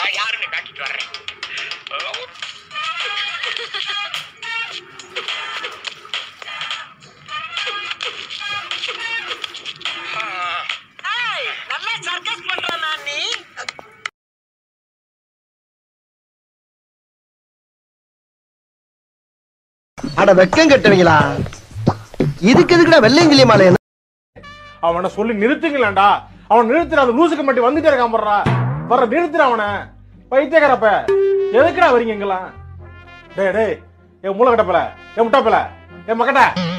நான் யாருன்னு காட்டிட்டு வர்றேன் நல்லா சர்க்கஸ் பண்றானா நீ அட வெக்கம் கட்டுவீங்களா இதுக்கு எதுக்குடா வெள்ளையங்கிலி மாலை அவனை சொல்லி நிறுத்துங்களேன்டா அவன் நிறுத்துற அந்த லூசுக்கு மட்டும் வந்துட்டே இருக்கான் போடுறா வர நிறுத்துற அவனை பைத்தியக்காரப்ப எதுக்குடா வரீங்க இங்கெல்லாம் டேய் டேய் என் மூளை கட்டப்பல என் முட்டாப்பல என் மக்கட்ட